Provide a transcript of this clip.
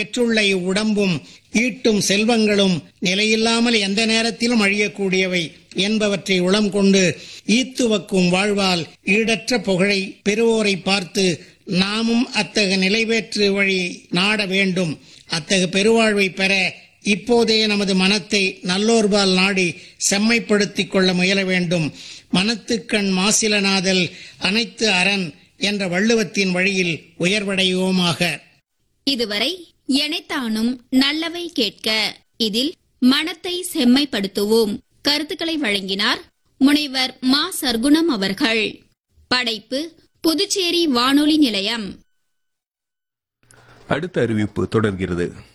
பெற்றுள்ள இவ்வுடம்பும் ஈட்டும் செல்வங்களும் நிலையில்லாமல் எந்த நேரத்திலும் அழியக்கூடியவை என்பவற்றை உளம் கொண்டு ஈத்துவக்கும் வாழ்வால் ஈடற்ற புகழை பெறுவோரை பார்த்து நாமும் அத்தகு நிலைபெற்று வழி நாட வேண்டும் அத்தகு பெருவாழ்வை பெற இப்போதே நமது மனத்தை நல்லோர்பால் நாடி செம்மைப்படுத்திக் கொள்ள முயல வேண்டும் மனத்துக்கண் மாசிலனாதல் அனைத்து அரண் என்ற வள்ளுவத்தின் வழியில் உயர்வடைவோமாக இதுவரை எனைத்தானும் நல்லவை கேட்க இதில் மனத்தை செம்மைப்படுத்துவோம் கருத்துக்களை வழங்கினார் முனைவர் மா சர்க்குணம் அவர்கள் படைப்பு புதுச்சேரி வானொலி நிலையம் அடுத்த அறிவிப்பு தொடர்கிறது